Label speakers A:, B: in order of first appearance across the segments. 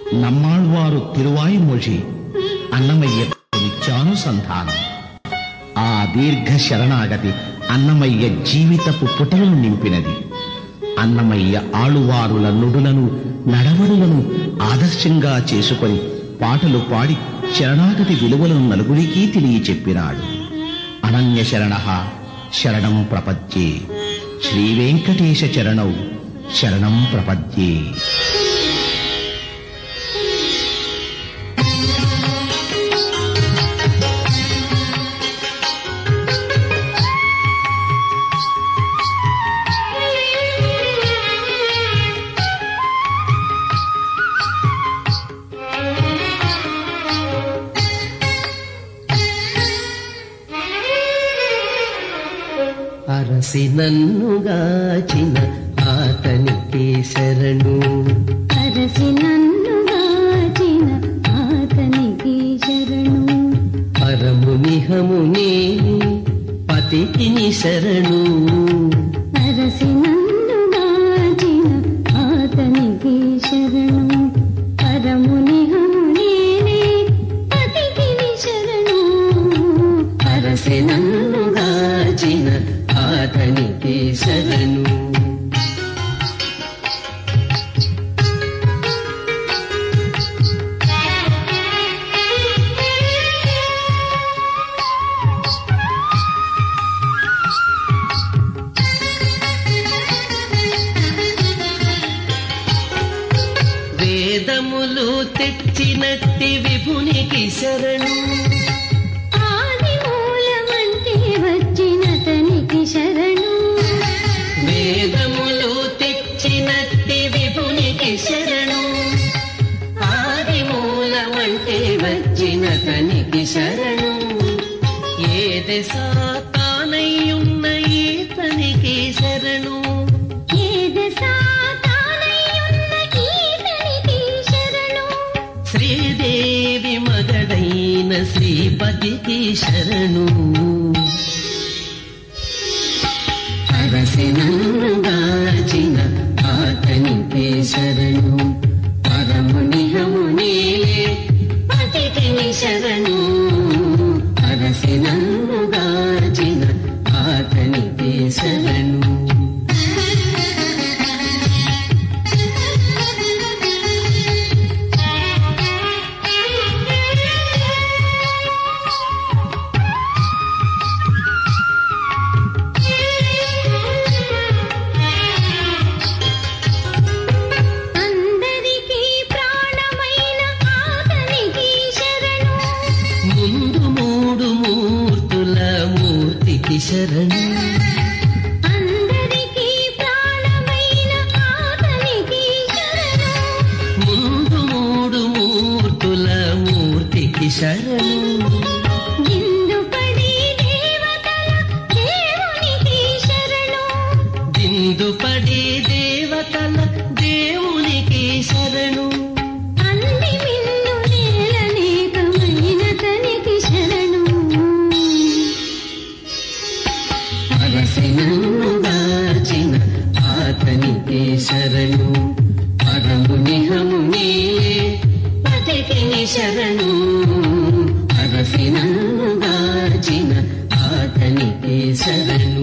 A: நம்மாழ்வாరు తిరువాయుమొഴി అన్నమయ్యకు నిత్యానుసంధానం ఆ దీర్ఘ శరణాగతి అన్నమయ్య జీవితపు పుటలను నింపినది అన్నమయ్య ఆಳುవారుల నుడులను నడవడులను ఆదర్శంగా చేసుకొని పాటలు పాడి శరణాగతి విలువలను నలుగురికి తెలియచెప్పినాడు అనన్య శరణ శరణం ప్రపద్యే శ్రీ వెంకటేశ చరణౌ శరణం ప్రపద్యే
B: అరసి నన్నుగాచిన ఆతనికి శరణు
C: అరసి నన్ను గాచిన ఆతనికి శరణు
B: పరమునిహముని పతికిని శరణు
C: అరసి నన్ను గాచిన ఆతనికి శరణు పరముని హమునేనే పతికిని శరణు
B: అరసి నన్నుగాచిన ఆతనికి శరణు వేదములు తెచ్చినట్టి విభునికి శరణు
C: ఆది మూలమంటే వచ్చినతనికి శరణు
B: వేదములు తెచ్చినట్టి విభునికి శరణు ఆది మూలమంటే వచ్చిన తనికి శరణు ఏ దశ తానయ్యున్న ఈతనికి శరణు
C: ఏద సాతానయ్యున్న ఈతనికి శరణు
B: శ్రీదేవి మగడైన శ్రీపతికి శరణు అరసినంగాచిన ఆతనికి శరణు పరమునిహమునిలే పతికిని శరణు అరసినంగాచిన ఆతనికి శరణు
C: అందరికీ ప్రాణమైన ఆతనికి శరణు
B: ముందు మూడు మూర్తుల మూర్తికి శరణు
C: అందరికీ ప్రాణమైన ఆతనికి శరణు
B: ముందు మూడు మూర్తుల మూర్తికి శరణు
C: గిందుపడి దేవతల దేవునికి శరణు
B: దిందుపడి దేవతల దేవునికి శరణు
C: అంది మిన్ను నేలనేకమైన తనికి శరణు
B: అరసినంగాచిన ఆతనికి శరణు పరమునిహముని పతికిని శరణు అరసినంగాచిన ఆతనికి శరణు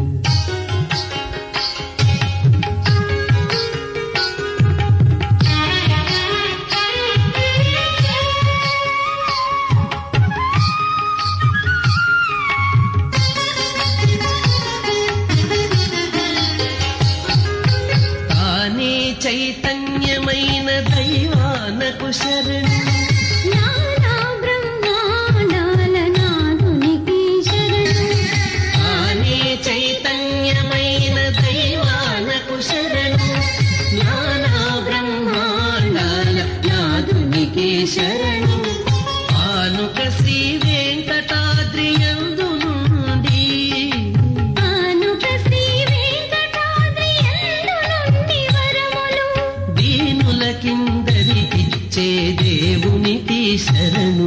B: తానే చైతన్యమైన దైవానకు శరణు
C: నానా బ్రహ్మాండాల నాదునికి శరణు
B: తానే చైతన్యమైన దైవానకు శరణు జ్ఞాన బ్రహ్మాండాల నాదునికి శరణు ఆనుక శ్రీ వెంకటాద్రి యందు నుండి
C: ఆనుక శ్రీ వెంకటాద్రి యందు నుండి వరములు
B: దీనుల కిందరికిచ్చే దేవునికి శరణు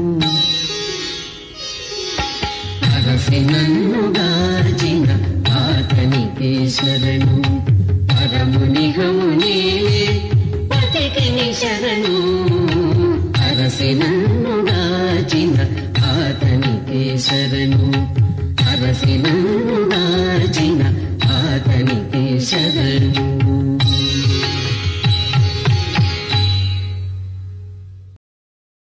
B: అరసి నన్నుగార్చిన ఆతనికి శరణు పరమునిహముని పతికిని శరణు అరసి నన్ను గాచిన అతనికే శరణు అరసి నన్ను